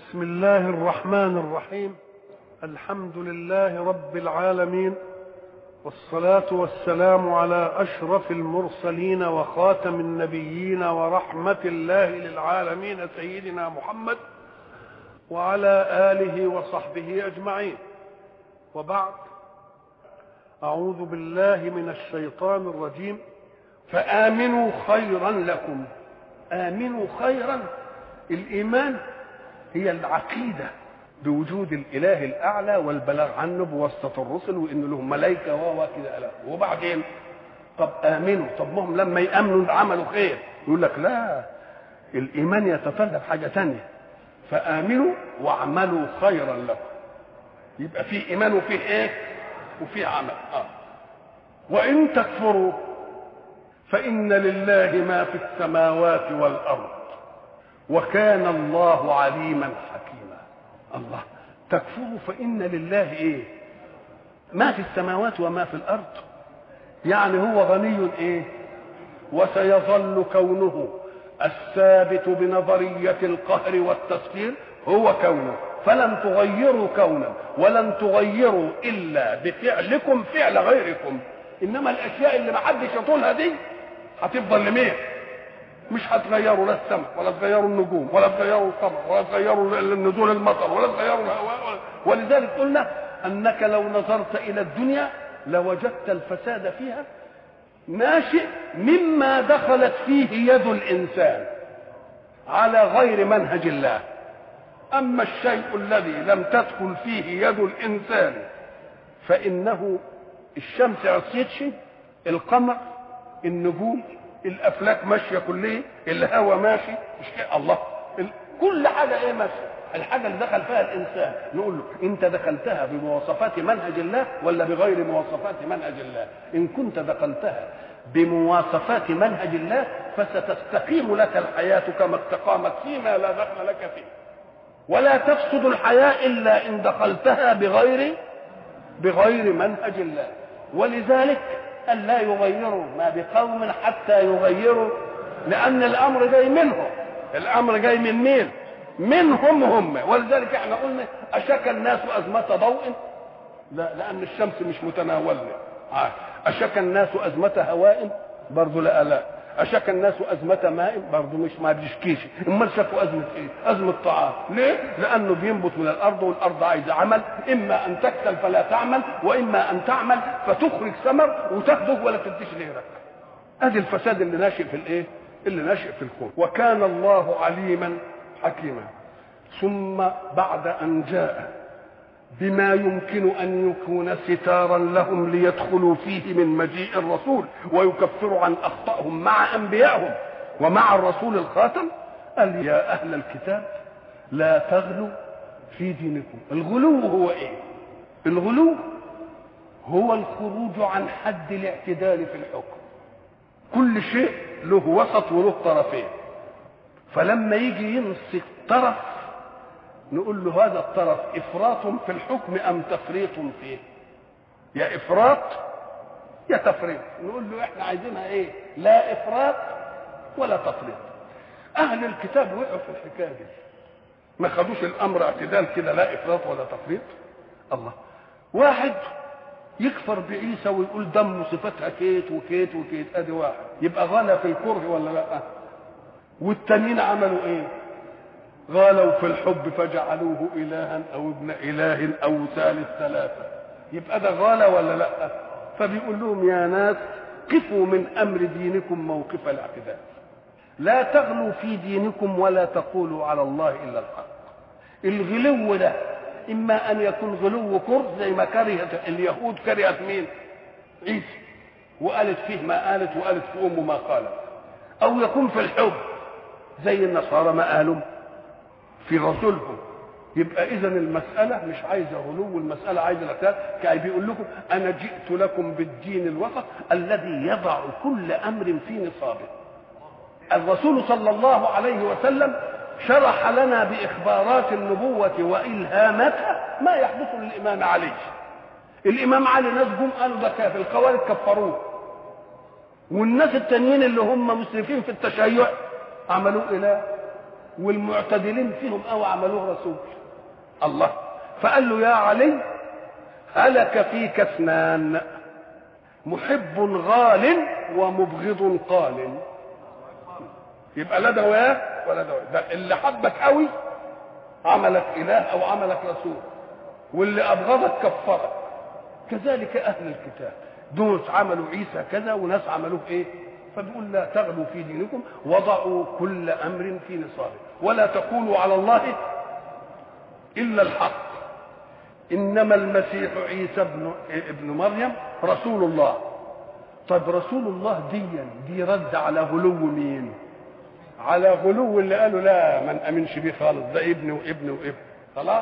بسم الله الرحمن الرحيم الحمد لله رب العالمين والصلاة والسلام على أشرف المرسلين وخاتم النبيين ورحمة الله للعالمين سيدنا محمد وعلى آله وصحبه أجمعين وبعد أعوذ بالله من الشيطان الرجيم فآمنوا خيرا لكم آمنوا خيرا الإيمان هي العقيدة بوجود الإله الأعلى والبلاغ عنه بواسطة الرسل وإن لهم ملائكة وهو كده لا وبعدين طب آمنوا طب ما هم لما يأمنوا عملوا خير يقول لك لا الإيمان يتطلب حاجة تانية فآمنوا واعملوا خيرا لكم يبقى في إيمان وفيه إيه وفيه عمل آه. وإن تكفروا فإن لله ما في السماوات والأرض وكان الله عليما حكيما الله تكفروا فإن لله إيه ما في السماوات وما في الأرض يعني هو غني إيه وسيظل كونه الثابت بنظرية القهر والتسخير هو كونه فلن تغيروا كونا ولن تغيروا إلا بفعلكم فعل غيركم إنما الأشياء اللي ما حدش يطولها دي هتفضل لمين مش هتغيروا لا السماء ولا تغيروا النجوم ولا تغيروا القمر ولا تغيروا نزول المطر ولا تغيروا الهواء ولا ولذلك قلنا انك لو نظرت الى الدنيا لوجدت الفساد فيها ناشئ مما دخلت فيه يد الانسان على غير منهج الله اما الشيء الذي لم تدخل فيه يد الانسان فانه الشمس عصيتش القمر النجوم الافلاك ماشيه كلها الهواء ماشي مش كده الله كل حاجه ايه ماشيه الحاجه اللي دخل فيها الانسان نقول له انت دخلتها بمواصفات منهج الله ولا بغير مواصفات منهج الله ان كنت دخلتها بمواصفات منهج الله فستستقيم لك الحياه كما استقامت فيما لا دخل لك فيه ولا تفسد الحياه الا ان دخلتها بغير بغير منهج الله ولذلك أن لا يغيروا ما بقوم حتى يغيروا لأن الأمر جاي منهم الأمر جاي من مين منهم هم ولذلك احنا قلنا أشك الناس أزمة ضوء لا لأن الشمس مش متناولة أشك الناس أزمة هواء برضه لا لا أشك الناس أزمة ماء برضه مش ما بيشكيش أمال شكوا أزمة إيه؟ أزمة طعام ليه؟ لأنه بينبت من الأرض والأرض عايزة عمل إما أن تكسل فلا تعمل وإما أن تعمل فتخرج ثمر وتاخده ولا تديش غيرك أدي الفساد اللي ناشئ في الإيه؟ اللي ناشئ في الكون وكان الله عليما حكيما ثم بعد أن جاء بما يمكن ان يكون ستارا لهم ليدخلوا فيه من مجيء الرسول ويكفروا عن اخطائهم مع انبيائهم ومع الرسول الخاتم قال يا اهل الكتاب لا تغلوا في دينكم الغلو هو ايه الغلو هو الخروج عن حد الاعتدال في الحكم كل شيء له وسط وله طرفين فلما يجي يمسك طرف نقول له هذا الطرف افراط في الحكم ام تفريط فيه يا افراط يا تفريط نقول له احنا عايزينها ايه لا افراط ولا تفريط اهل الكتاب وقعوا في الحكايه دي ما خدوش الامر اعتدال كده لا افراط ولا تفريط الله واحد يكفر بعيسى ويقول دم صفتها كيت وكيت وكيت ادي واحد يبقى غنى في الكره ولا لا والتانيين عملوا ايه غالوا في الحب فجعلوه إلها أو ابن إله أو ثالث ثلاثة يبقى ده غالى ولا لا فبيقول لهم يا ناس قفوا من أمر دينكم موقف الاعتدال لا تغلوا في دينكم ولا تقولوا على الله إلا الحق الغلو ده إما أن يكون غلو كره زي ما كرهت اليهود كرهت مين عيسى وقالت فيه ما قالت وقالت في أمه ما قالت أو يكون في الحب زي النصارى ما قالوا في رسولهم يبقى اذا المساله مش عايزه غلو المساله عايزه الاعتدال كان بيقول لكم انا جئت لكم بالدين الوسط الذي يضع كل امر في نصابه الرسول صلى الله عليه وسلم شرح لنا باخبارات النبوه والهاماتها ما يحدث للامام علي الامام علي ناس جم قالوا ده كافر الخوارج كفروه والناس التانيين اللي هم مسرفين في التشيع عملوه اله والمعتدلين فيهم قوي عملوه رسول الله فقال له يا علي هلك فيك اثنان محب غال ومبغض قال يبقى لا ده وياه ولا ده وياه ده اللي حبك قوي عملك اله او عملك رسول واللي ابغضك كفرك كذلك اهل الكتاب دول عملوا عيسى كذا وناس عملوه ايه فبيقول لا تغلوا في دينكم وضعوا كل امر في نصابه ولا تقولوا على الله الا الحق انما المسيح عيسى ابن ابن مريم رسول الله طيب رسول الله ديا دي رد على غلو مين على غلو اللي قالوا لا ما نامنش بيه خالص ده ابن وابن وابن خلاص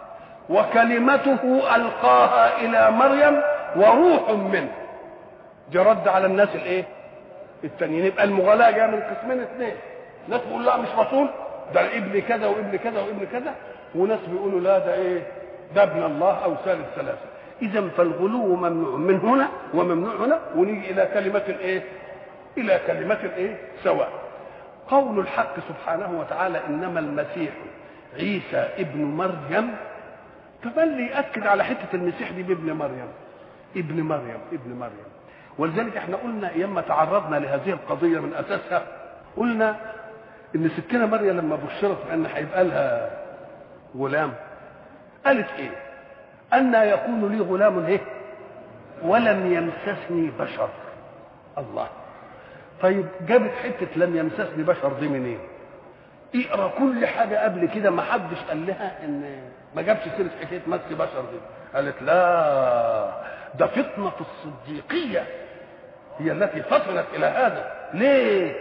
وكلمته القاها الى مريم وروح منه دي رد على الناس الايه التانيين يبقى المغالاه جايه من قسمين اثنين ناس بيقولوا لا مش رسول ده ابن كذا وابن كذا وابن كذا وناس بيقولوا لا ده ايه ده ابن الله او ثالث ثلاثه اذا فالغلو ممنوع من هنا وممنوع هنا ونيجي الى كلمه الايه الى كلمه الايه سواء قول الحق سبحانه وتعالى انما المسيح عيسى ابن مريم كمان ياكد على حته المسيح دي بابن مريم ابن مريم ابن مريم ولذلك احنا قلنا ايام ما تعرضنا لهذه القضيه من اساسها قلنا ان ستنا مريم لما بشرت بان هيبقى لها غلام قالت ايه أن يكون لي غلام ايه ولم يمسسني بشر الله طيب جابت حته لم يمسسني بشر دي منين إيه؟ اقرا كل حاجه قبل كده ما حدش قال لها ان ما جابش سيره حكايه مس بشر دي قالت لا ده فطنه الصديقيه هي التي فطنت الى هذا ليه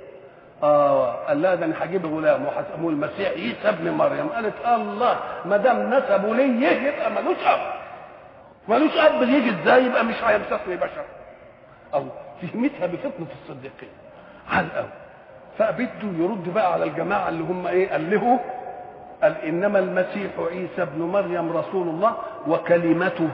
اه قال لها ده انا هجيب غلام وهسموه المسيح عيسى ابن مريم قالت الله ما دام نسبه ليه يبقى ملوش اب ملوش اب يجي ازاي يبقى مش هيمسسني بشر الله فهمتها بفطنه الصديقيه على الاول فبده يرد بقى على الجماعه اللي هم ايه قال قال انما المسيح عيسى ابن مريم رسول الله وكلمته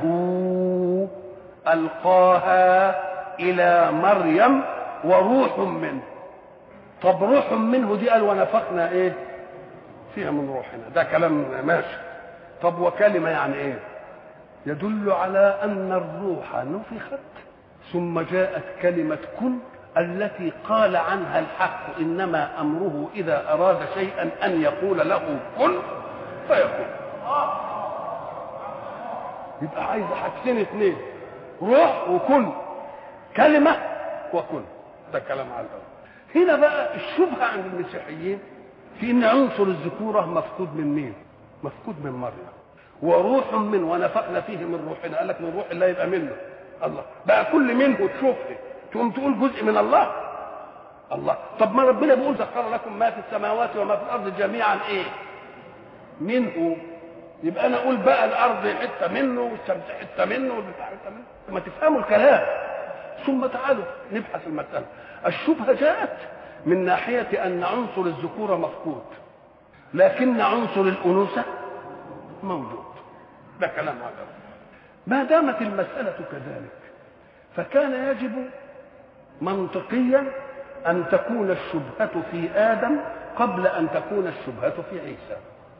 القاها الى مريم وروح منه طب روح منه دي قال ونفخنا ايه فيها من روحنا ده كلام ماشي طب وكلمه يعني ايه يدل على ان الروح نفخت ثم جاءت كلمه كن التي قال عنها الحق انما امره اذا اراد شيئا ان يقول له كن فيكون يبقى عايز حاجتين اثنين روح وكن كلمه وكن ده كلام على الاول هنا بقى الشبهه عند المسيحيين في ان عنصر الذكوره مفقود من مين؟ مفقود من مريم وروح منه ونفخنا فيه من روحنا قال لك من روح الله يبقى منه الله بقى كل منه تشوفه تقوم تقول جزء من الله الله طب ما ربنا بيقول سخر لكم ما في السماوات وما في الارض جميعا ايه منه يبقى انا اقول بقى الارض حته منه والشمس حته منه والبتاع حته منه ما تفهموا الكلام ثم تعالوا نبحث المساله الشبهه جاءت من ناحيه ان عنصر الذكوره مفقود لكن عنصر الانوثه موجود ده كلام هذا ما دامت المساله كذلك فكان يجب منطقيا ان تكون الشبهه في ادم قبل ان تكون الشبهه في عيسى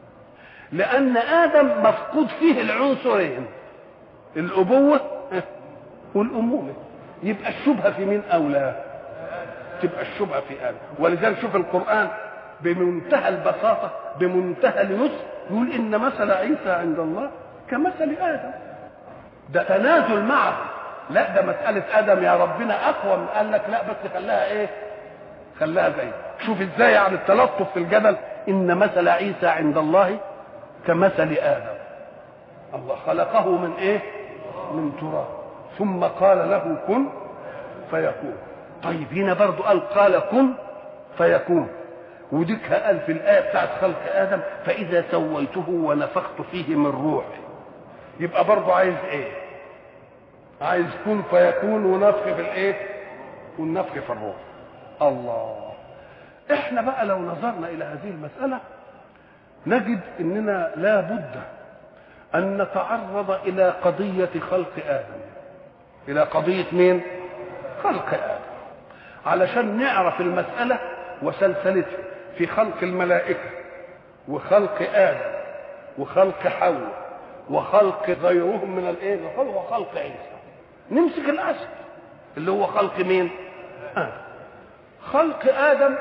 لان ادم مفقود فيه العنصرين الابوه والامومه يبقى الشبهه في مين اولى تبقى الشبهه في ادم ولذلك شوف القران بمنتهى البساطه بمنتهى اليسر يقول ان مثل عيسى عند الله كمثل ادم ده تنازل معه لا ده مسألة آدم يا ربنا أقوى من قال لك لا بس خلاها إيه؟ خلاها زي شوف إزاي يعني التلطف في الجدل إن مثل عيسى عند الله كمثل آدم الله خلقه من إيه؟ من تراب ثم قال له كن فيكون طيب هنا برضو قال قال كن فيكون وديك قال في الآية بتاعت خلق آدم فإذا سويته ونفخت فيه من روحي يبقى برضو عايز إيه؟ عايز كن فيكون ونفخ في الايه والنفخ في الروح الله احنا بقى لو نظرنا الى هذه المساله نجد اننا لا بد ان نتعرض الى قضيه خلق ادم الى قضيه مين خلق ادم علشان نعرف المساله وسلسلتها في خلق الملائكة وخلق آدم وخلق حواء وخلق غيرهم من الايه وخلق عيسى نمسك الأسد اللي هو خلق مين آدم خلق آدم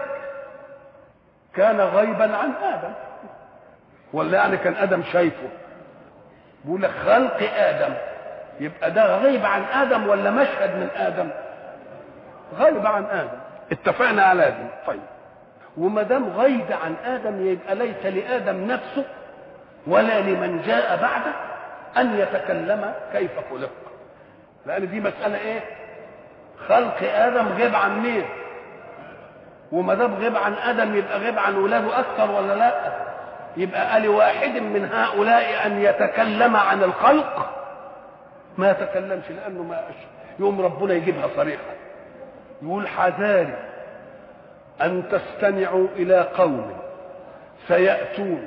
كان غيبا عن آدم ولا يعني كان آدم شايفه بيقول لك خلق آدم يبقى ده غيب عن آدم ولا مشهد من آدم غيب عن آدم اتفقنا على آدم طيب وما دام غيب عن آدم يبقى ليس لآدم نفسه ولا لمن جاء بعده أن يتكلم كيف خلق لأن دي مسألة إيه خلق آدم غيب عن مين وما دام غيب عن آدم يبقى غيب عن ولاده أكثر ولا لا يبقى لواحد من هؤلاء أن يتكلم عن الخلق ما يتكلمش لأنه ما أشهر يوم ربنا يجيبها صريحة يقول حذاري أن تستمعوا إلى قوم سيأتون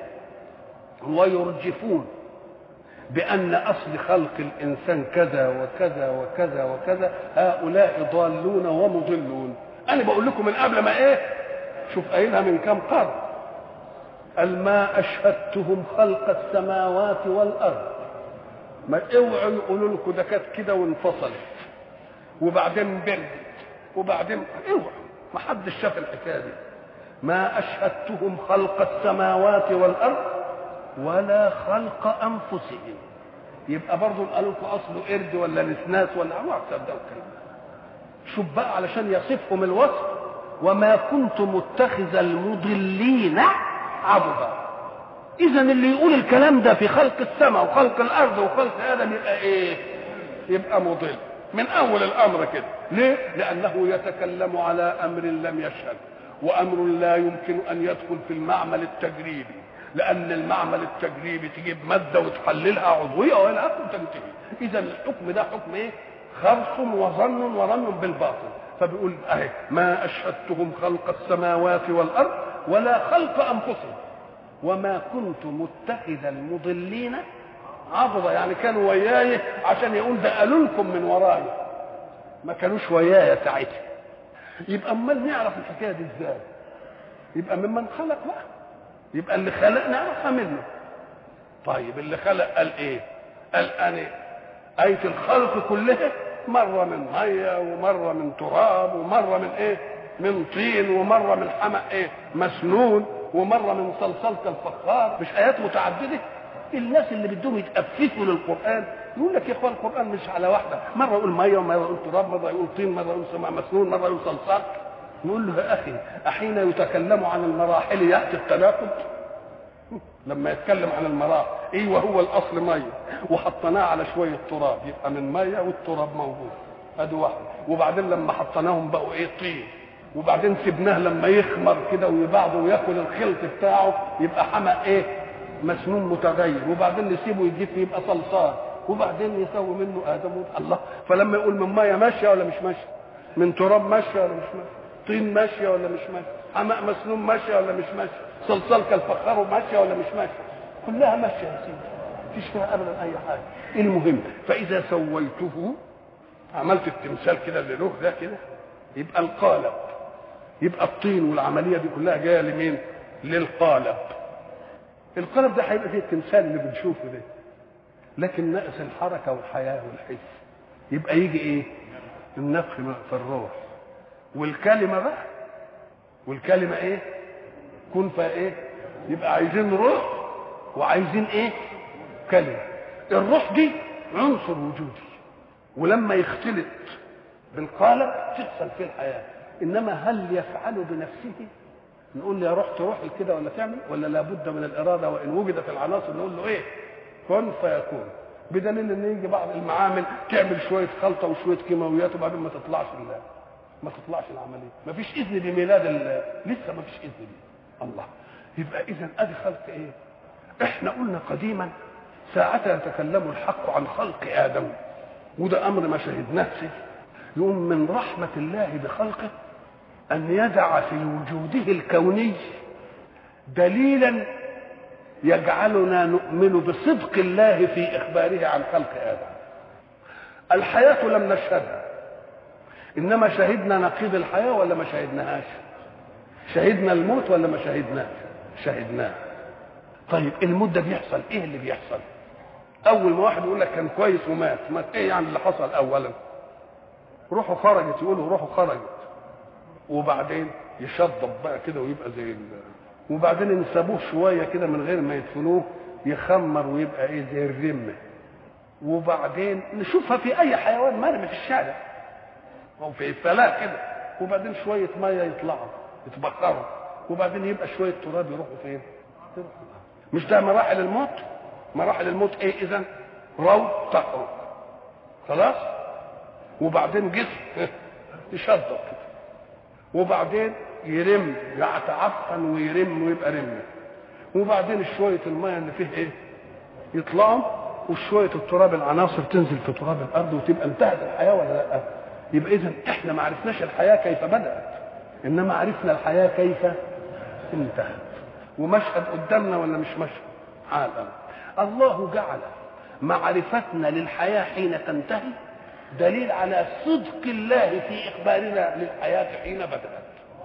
ويرجفون بأن أصل خلق الإنسان كذا وكذا وكذا وكذا هؤلاء ضالون ومضلون أنا بقول لكم من قبل ما إيه شوف قايلها من كم قرن قال ما أشهدتهم خلق السماوات والأرض ما اوعوا يقولوا لكم ده كانت كده وانفصلت وبعدين بردت وبعدين اوعوا ما حدش شاف الحكايه دي ما اشهدتهم خلق السماوات والارض ولا خلق انفسهم يبقى برضه قالوا لكم اصله قرد ولا نسناس ولا اوعى تصدقوا الكلام شوف بقى علشان يصفهم الوصف وما كنت متخذ المضلين عبدا اذا اللي يقول الكلام ده في خلق السماء وخلق الارض وخلق ادم يبقى ايه يبقى مضل من اول الامر كده ليه لانه يتكلم على امر لم يشهد وامر لا يمكن ان يدخل في المعمل التجريبي لان المعمل التجريبي تجيب ماده وتحللها عضويه والى اخره تنتهي اذا الحكم ده حكم ايه خرص وظن ورمي بالباطل فبيقول اهي ما اشهدتهم خلق السماوات والارض ولا خلق انفسهم وما كنت متخذ المضلين عضدا يعني كانوا وياي عشان يقول ده قالوا لكم من وراي ما كانوش وياي ساعتها يبقى امال نعرف الحكايه دي ازاي يبقى ممن خلق بقى يبقى اللي خلق نعرفها منه طيب اللي خلق قال ايه قال انا آية الخلق كلها مرة من مية ومرة من تراب ومرة من ايه من طين ومرة من حمأ ايه مسنون ومرة من صلصال كالفخار مش آيات متعددة الناس اللي بدهم يتأففوا للقرآن يقول لك يا اخوان القرآن مش على واحدة مرة يقول مية ومرة يقول تراب مرة يقول طين مرة يقول سماء مسنون مرة يقول صلصال نقول له يا أخي أحين يتكلم عن المراحل يأتي التناقض لما يتكلم عن المراحل ايه وهو الاصل ميه وحطيناه على شويه تراب يبقى من ميه والتراب موجود ادي واحد وبعدين لما حطيناهم بقوا ايه طين وبعدين سبناه لما يخمر كده ويبعضه وياكل الخلط بتاعه يبقى حمى ايه مسنون متغير وبعدين نسيبه يجف يبقى صلصال وبعدين يسوي منه ادم الله فلما يقول من ميه ماشيه ولا مش ماشيه من تراب ماشيه ولا مش ماشيه طين ماشيه ولا مش ماشيه حماء مسنون ماشيه ولا مش ماشيه صلصال كالفخار ماشيه ولا مش ماشيه كلها ماشيه يا سيدي مفيش فيها ابدا اي حاجه المهم فاذا سويته عملت التمثال كده اللي له ده كده يبقى القالب يبقى الطين والعمليه دي كلها جايه لمين للقالب القالب ده هيبقى فيه التمثال اللي بنشوفه ده لكن ناقص الحركه والحياه والحس يبقى يجي ايه النفخ في الروح والكلمه بقى والكلمه ايه كن فايه يبقى عايزين روح وعايزين ايه كلمه الروح دي عنصر وجودي ولما يختلط بالقالب تحصل فيه الحياه انما هل يفعل بنفسه نقول له يا روح تروح كده ولا تعمل ولا لابد من الاراده وان وجدت العناصر نقول له ايه كن فيكون بدليل ان يجي بعض المعامل تعمل شويه خلطه وشويه كيماويات وبعدين ما تطلعش الله ما تطلعش العمليه ما فيش اذن بميلاد لسه ما فيش اذن بيه الله يبقى اذا ادي خلق ايه احنا قلنا قديما ساعة يتكلم الحق عن خلق ادم وده امر ما شهدناه يقوم من رحمة الله بخلقه ان يدع في وجوده الكوني دليلا يجعلنا نؤمن بصدق الله في اخباره عن خلق ادم الحياة لم نشهدها انما شهدنا نقيض الحياة ولا ما شهدناهاش شهدنا الموت ولا ما شهدناش شهدناه طيب الموت ده بيحصل ايه اللي بيحصل اول ما واحد يقول لك كان كويس ومات مات ايه يعني اللي حصل اولا روحه خرجت يقولوا روحه خرجت وبعدين يشطب بقى كده ويبقى زي ال... وبعدين ينسبوه شويه كده من غير ما يدفنوه يخمر ويبقى ايه زي الرمه وبعدين نشوفها في اي حيوان مرمي في الشارع او في فلاة كده وبعدين شويه ميه يطلعوا يتبخروا وبعدين يبقى شويه تراب يروحوا فين؟ مش ده مراحل الموت؟ مراحل الموت ايه اذا؟ رو تخرج خلاص؟ وبعدين جسم يشضب كده وبعدين يرم يتعفن ويرم ويبقى رمه وبعدين شويه الميه اللي فيه ايه؟ يطلعوا وشويه التراب العناصر تنزل في تراب الارض وتبقى انتهت الحياه ولا لا؟ يبقى اذا احنا ما عرفناش الحياه كيف بدات انما عرفنا الحياه كيف انتهت ومشهد قدامنا ولا مش مشهد؟ عال الله جعل معرفتنا للحياه حين تنتهي دليل على صدق الله في اخبارنا للحياه حين بدات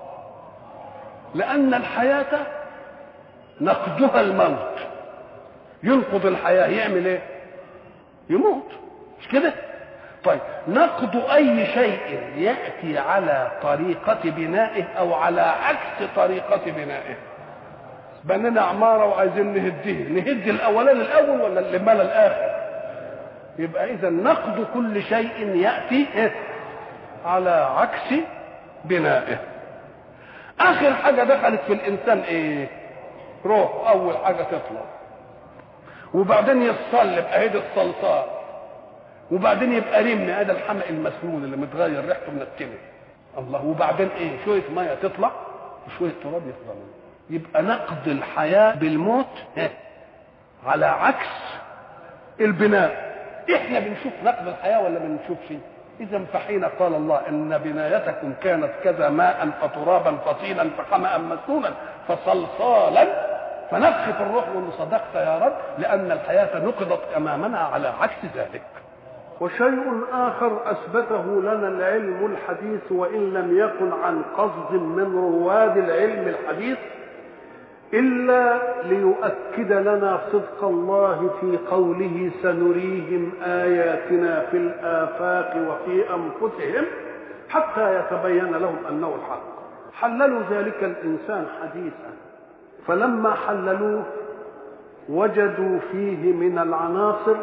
لان الحياه نقدها الموت ينقض الحياه يعمل ايه يموت مش كده طيب نقض اي شيء ياتي على طريقه بنائه او على عكس طريقه بنائه بنينا عماره وعايزين نهديه نهد الاولاني الاول ولا اللي ملا الاخر يبقى اذا نقض كل شيء ياتي على عكس بنائه اخر حاجه دخلت في الانسان ايه روح اول حاجه تطلع وبعدين يتصلب اهيد الصلصال وبعدين يبقى رم ادي الحمق المسنون اللي متغير ريحته منتنه الله وبعدين ايه شويه ميه تطلع وشويه تراب يفضلوا يبقى نقد الحياه بالموت على عكس البناء احنا بنشوف نقد الحياه ولا ما بنشوفش اذا فحين قال الله ان بنايتكم كانت كذا ماء فترابا فطينا فحمأ مسنونا فصلصالا فنفخ في الروح وان صدقت يا رب لان الحياه نقضت امامنا على عكس ذلك وشيء آخر أثبته لنا العلم الحديث وإن لم يكن عن قصد من رواد العلم الحديث إلا ليؤكد لنا صدق الله في قوله سنريهم آياتنا في الآفاق وفي أنفسهم حتى يتبين لهم أنه الحق حللوا ذلك الإنسان حديثا فلما حللوه وجدوا فيه من العناصر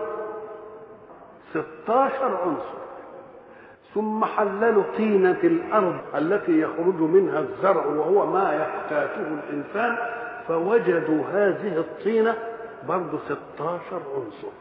16 عنصر ثم حللوا طينة الأرض التي يخرج منها الزرع وهو ما يحتاجه الإنسان فوجدوا هذه الطينة برضه 16 عنصر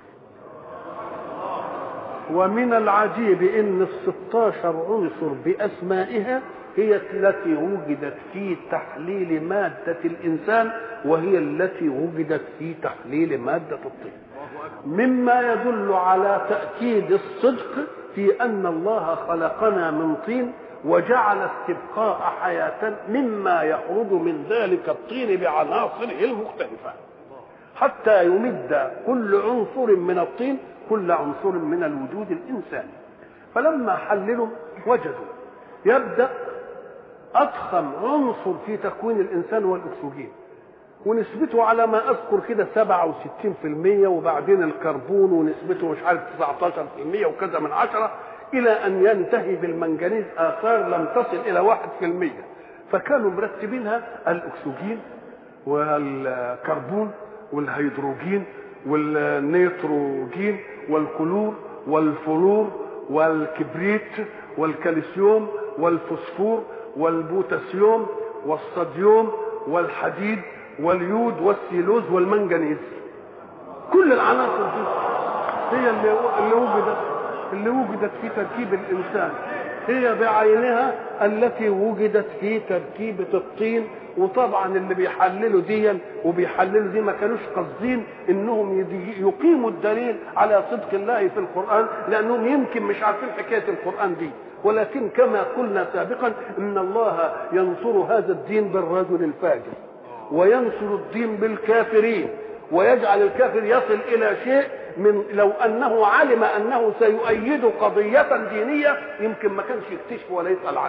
ومن العجيب ان ال 16 عنصر باسمائها هي التي وجدت في تحليل مادة الإنسان وهي التي وجدت في تحليل مادة الطين مما يدل على تأكيد الصدق في أن الله خلقنا من طين وجعل استبقاء حياة مما يخرج من ذلك الطين بعناصره المختلفة حتى يمد كل عنصر من الطين كل عنصر من الوجود الإنساني فلما حللوا وجدوا يبدأ أضخم عنصر في تكوين الإنسان هو الأكسجين ونسبته على ما اذكر كده 67% وبعدين الكربون ونسبته مش عارف 19% وكذا من عشرة الى ان ينتهي بالمنجنيز اثار لم تصل الى 1% فكانوا مرتبينها الاكسجين والكربون والهيدروجين والنيتروجين والكلور والفلور والكبريت والكالسيوم والفوسفور والبوتاسيوم والصوديوم والحديد واليود والسيلوز والمنجنيز كل العناصر دي هي اللي اللي وجدت اللي وجدت في تركيب الانسان هي بعينها التي وجدت في تركيبة الطين وطبعا اللي بيحللوا دي وبيحللوا دي ما كانوش قاصدين انهم يقيموا الدليل على صدق الله في القرآن لانهم يمكن مش عارفين حكاية القرآن دي ولكن كما قلنا سابقا ان الله ينصر هذا الدين بالرجل الفاجر وينصر الدين بالكافرين ويجعل الكافر يصل الى شيء من لو انه علم انه سيؤيد قضيه دينيه يمكن ما كانش يكتشف ولا يسال عنه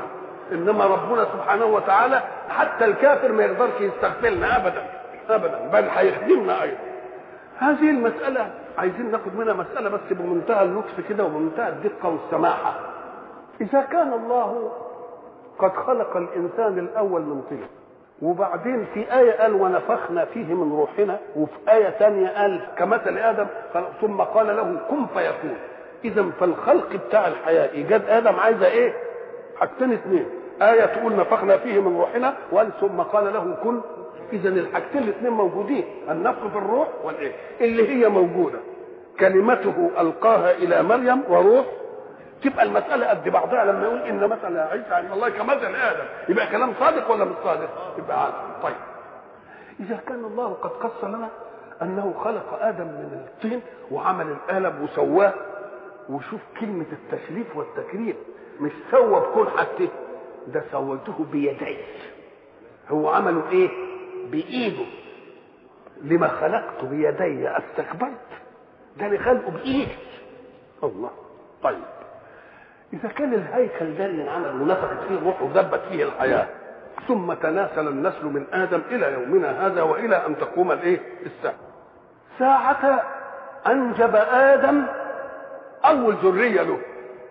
انما ربنا سبحانه وتعالى حتى الكافر ما يقدرش يستغفلنا ابدا ابدا بل هيخدمنا ايضا هذه المسألة عايزين ناخد منها مسألة بس بمنتهى اللطف كده وبمنتهى الدقة والسماحة إذا كان الله قد خلق الإنسان الأول من طين وبعدين في آية قال ونفخنا فيه من روحنا وفي آية ثانية قال كمثل آدم ثم قال له كن فيكون إذا فالخلق بتاع الحياة إيجاد آدم عايزة إيه؟ حاجتين اثنين آية تقول نفخنا فيه من روحنا وقال ثم قال له كن إذا الحاجتين الاثنين موجودين النفخ في الروح والإيه؟ اللي هي موجودة كلمته ألقاها إلى مريم وروح تبقى المسألة قد بعضها لما يقول إن مثل عيسى عند الله كمثل آدم يبقى كلام صادق ولا مش صادق؟ يبقى عادل طيب إذا كان الله قد قص لنا أنه خلق آدم من الطين وعمل القلم وسواه وشوف كلمة التشريف والتكريم مش سوى بكل حاجته ده سويته بيديه هو عمله ايه بايده لما خلقت بيدي استكبرت ده اللي خلقه بايدي الله طيب اذا كان الهيكل ده اللي انعمل ونفخت فيه الروح ودبت فيه الحياه ثم تناسل النسل من ادم الى يومنا هذا والى ان تقوم الايه الساعه ساعه انجب ادم اول ذريه له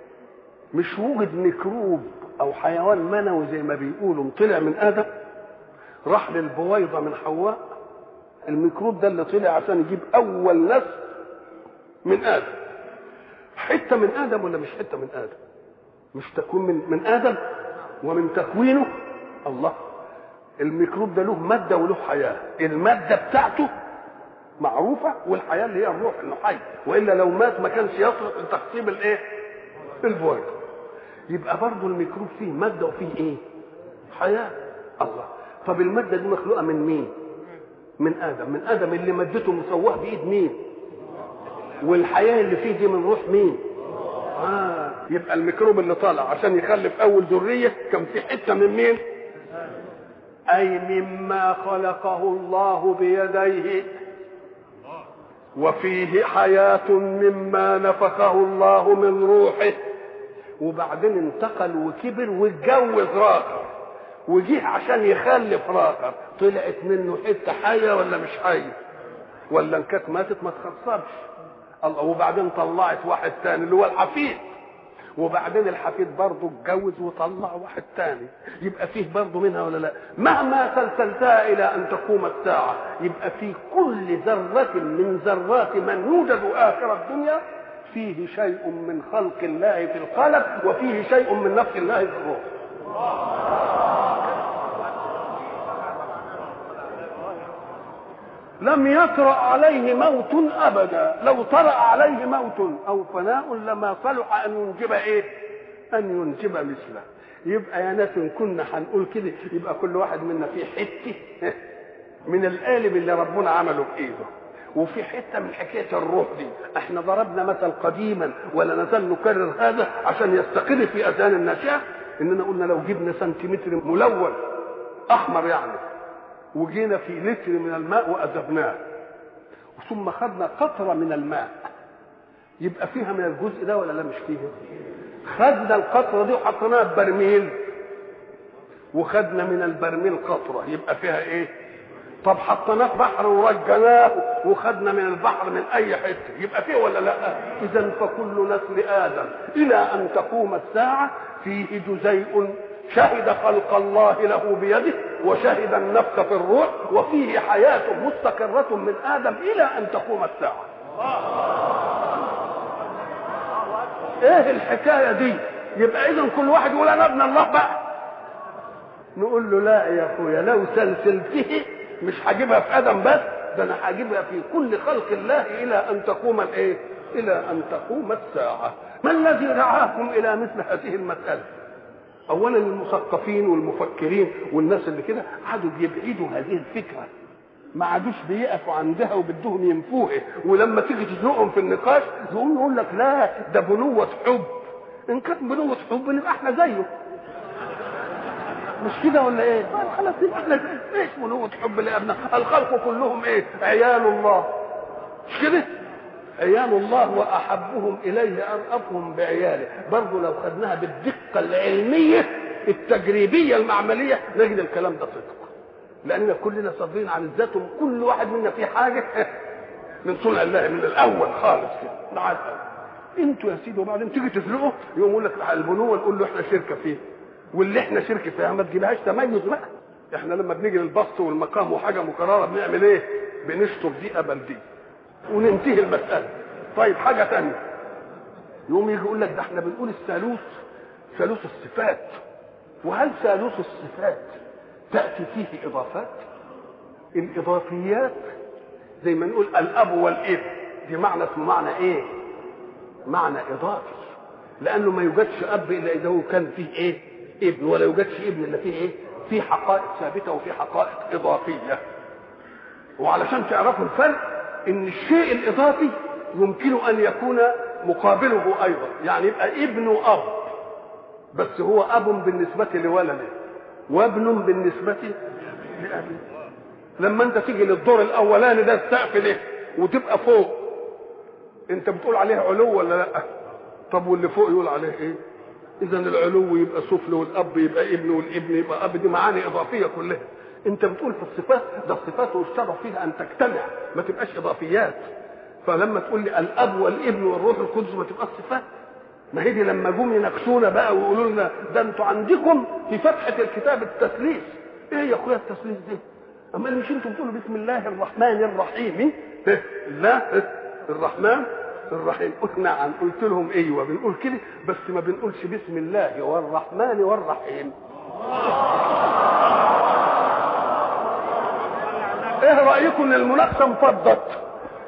مش وجد ميكروب او حيوان منوي زي ما بيقولوا طلع من ادم راح للبويضه من حواء الميكروب ده اللي طلع عشان يجيب اول نسل من ادم حته من ادم ولا مش حته من ادم مش تكون من من ادم ومن تكوينه الله الميكروب ده له ماده وله حياه الماده بتاعته معروفه والحياه اللي هي الروح انه حي والا لو مات ما كانش يصلح لتقسيم الايه البويضه يبقى برضه الميكروب فيه ماده وفيه ايه حياه الله طب الماده دي مخلوقه من مين من ادم من ادم اللي مادته مسواه بايد مين والحياه اللي فيه دي من روح مين آه يبقى الميكروب اللي طالع عشان يخلف اول ذريه كان في حته من مين اي مما خلقه الله بيديه وفيه حياه مما نفخه الله من روحه وبعدين انتقل وكبر واتجوز راقر وجيه عشان يخلف راقر طلعت منه حته حيه ولا مش حيه ولا ان كانت ماتت ما تخسرش الله وبعدين طلعت واحد تاني اللي هو الحفيد وبعدين الحفيد برضه اتجوز وطلع واحد تاني يبقى فيه برضه منها ولا لا مهما سلسلتها الى ان تقوم الساعه يبقى في كل ذره من ذرات من يوجد اخر الدنيا فيه شيء من خلق الله في القلب وفيه شيء من نفس الله في الروح لم يطرأ عليه موت أبدا لو طرأ عليه موت أو فناء لما صلح أن ينجب إيه أن ينجب مثله يبقى يا ناس إن كنا هنقول كده يبقى كل واحد منا فيه حتة من القالب اللي ربنا عمله بإيده وفي حته من حكايه الروح دي احنا ضربنا مثل قديما ولا نزال نكرر هذا عشان يستقر في اذهان الناشئه اننا قلنا لو جبنا سنتيمتر ملون احمر يعني وجينا في لتر من الماء واذبناه ثم خدنا قطره من الماء يبقى فيها من الجزء ده ولا لا مش فيها خدنا القطره دي وحطيناها في برميل وخدنا من البرميل قطره يبقى فيها ايه طب حطيناه في بحر ورجناه وخدنا من البحر من اي حته يبقى فيه ولا لا اذا فكل نسل ادم الى ان تقوم الساعه فيه جزيء شهد خلق الله له بيده وشهد النفخ في الروح وفيه حياه مستقره من ادم الى ان تقوم الساعه ايه الحكايه دي يبقى اذا كل واحد يقول انا ابن الله بقى نقول له لا يا اخويا لو سلسلته مش هجيبها في ادم بس ده انا هجيبها في كل خلق الله الى ان تقوم الايه الى ان تقوم الساعه ما الذي دعاكم الى مثل هذه المساله اولا المثقفين والمفكرين والناس اللي كده قعدوا بيبعدوا هذه الفكره ما عادوش بيقفوا عندها وبدهم ينفوها ولما تيجي تزنقهم في النقاش يقول يقول لك لا ده بنوة حب ان كانت بنوة حب نبقى احنا زيه مش كده ولا ايه؟ طيب خلاص يبقى احنا ايش بنوة حب لابناء الخلق كلهم ايه؟ عيال الله مش كده؟ عيال الله واحبهم اليه ارأفهم بعياله برضه لو خدناها بالدقه العلميه التجريبيه المعمليه نجد الكلام ده صدق لان كلنا صادرين عن الذات وكل واحد منا فيه حاجه من صنع الله من الاول خالص كده مع الأول. انتوا يا سيدي وبعدين تيجي تسلقه يقوم يقول لك البنوه نقول له احنا شركه فيه واللي احنا شركه فيها ما تجيبهاش تميز بقى احنا لما بنيجي للبسط والمقام وحاجه مكرره بنعمل ايه؟ بنشطب دي قبل دي وننتهي المساله طيب حاجه ثانيه يقوم يجي يقول لك ده احنا بنقول الثالوث ثالوث الصفات وهل ثالوث الصفات تاتي فيه اضافات؟ الاضافيات زي ما نقول الاب والابن دي معنى اسمه معنى ايه؟ معنى اضافي لانه ما يوجدش اب الا اذا هو كان فيه ايه؟ ابن ولا يوجدش ابن الا فيه ايه؟ في حقائق ثابته وفي حقائق اضافيه وعلشان تعرفوا الفرق ان الشيء الاضافي يمكن ان يكون مقابله ايضا يعني يبقى ابن اب بس هو اب بالنسبه لولده وابن بالنسبه لابيه لما انت تيجي للدور الاولاني ده السقف ده وتبقى فوق انت بتقول عليه علو ولا لا طب واللي فوق يقول عليه ايه اذا العلو يبقى سفل والاب يبقى ابن والابن يبقى اب دي معاني اضافيه كلها انت بتقول في الصفات ده الصفات والشرف فيها ان تجتمع ما تبقاش اضافيات فلما تقول لي الاب والابن والروح القدس ما تبقاش صفات ما هي دي لما جم يناقشونا بقى ويقولوا لنا ده انتوا عندكم في فتحه الكتاب التثليث ايه يا اخويا التثليث ده اما مش انتوا بتقولوا بسم الله الرحمن الرحيم إيه؟ الله إيه؟ الرحمن الرحيم قلت نعم قلت لهم ايوه بنقول كده بس ما بنقولش بسم الله والرحمن والرحيم ايه رايكم ان المناقشه انفضت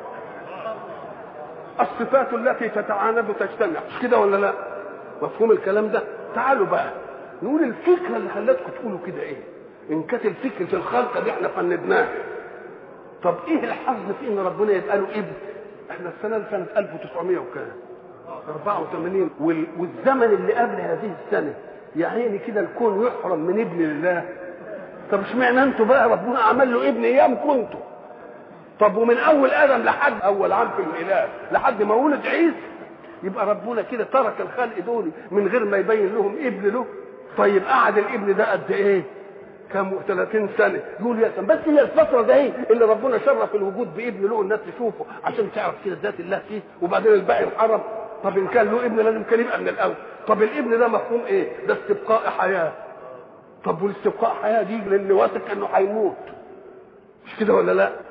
الصفات التي تتعاند وتجتمع مش كده ولا لا مفهوم الكلام ده تعالوا بقى نقول الفكره اللي خلتكم تقولوا كده ايه ان كانت الفكره في الخلقه دي احنا فندناها طب ايه الحظ في ان ربنا يبقى له ابن احنا السنه دي سنه 1900 وكام 84 وال- والزمن اللي قبل هذه السنه يا عيني كده الكون يحرم من ابن الله طب اشمعنى انتوا بقى ربنا عمل له ابن ايام كنتوا طب ومن اول ادم لحد اول عام في الميلاد لحد ما ولد عيسى يبقى ربنا كده ترك الخلق دول من غير ما يبين لهم ابن له طيب قعد الابن ده قد ايه كم 30 سنه يقول يا سلام بس هي الفتره ده ايه اللي ربنا شرف الوجود بابن له الناس تشوفه عشان تعرف كده ذات الله فيه وبعدين الباقي انحرم طب ان كان له ابن لازم كان يبقى من الاول طب الابن ده مفهوم ايه ده استبقاء حياه طب والاستبقاء حياه دي للي واثق انه هيموت مش كده ولا لا